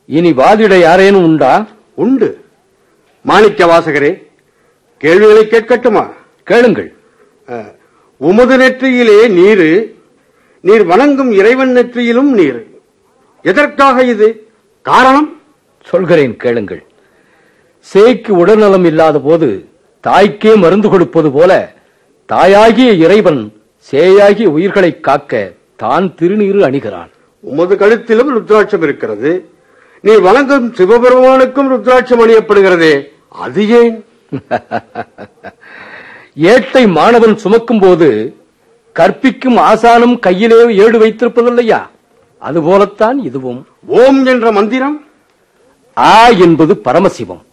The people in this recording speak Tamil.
இனி வாதிட யாரேனும் உண்டா உண்டு மாணிக்க வாசகரே கேள்விகளை கேட்கட்டுமா கேளுங்கள் அஹ், உமது நெற்றியிலே நீரு நீர் வணங்கும் இறைவன் நெற்றியிலும் நீர் எதற்காக இது காரணம் சொல்கிறேன் கேளுங்கள் சேய்க்கு உடல்நலம் இல்லாத போது தாய்க்கே மருந்து கொடுப்பது போல தாயாகிய இறைவன் சேயாகிய உயிர்களை காக்க தான் திருநீறு அணிகிறான் உமது கழுத்திலும் ருத்ராட்சம் இருக்கிறது நீ வணங்கும் சிவபெருமானுக்கும் ருத்ராட்சம் அணியப்படுகிறதே அது ஏன் ஏட்டை மாணவன் சுமக்கும் போது கற்பிக்கும் ஆசானும் கையிலே ஏடு வைத்திருப்பதில்லையா அதுபோலத்தான் இதுவும் ஓம் என்ற மந்திரம் ஆ என்பது பரமசிவம்